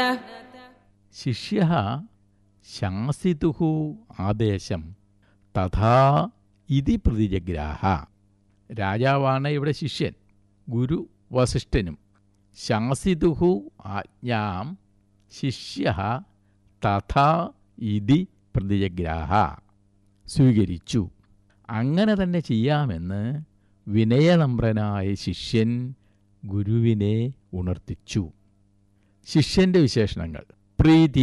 ശിഷ്യ ശാസിതു ആദേശം തഥാ ഇതി പ്രതിജഗ്രാഹ രാജാവാണ് ഇവിടെ ശിഷ്യൻ ഗുരു വസിഷ്ഠനും ശാസിതു ആജ്ഞാം ശിഷ്യ തഥാ ഇതി പ്രതിജഗ്രാഹ സ്വീകരിച്ചു അങ്ങനെ തന്നെ ചെയ്യാമെന്ന് വിനയനമ്രനായ ശിഷ്യൻ ഗുരുവിനെ ഉണർത്തിച്ചു ശിഷ്യന്റെ വിശേഷണങ്ങൾ പ്രീതി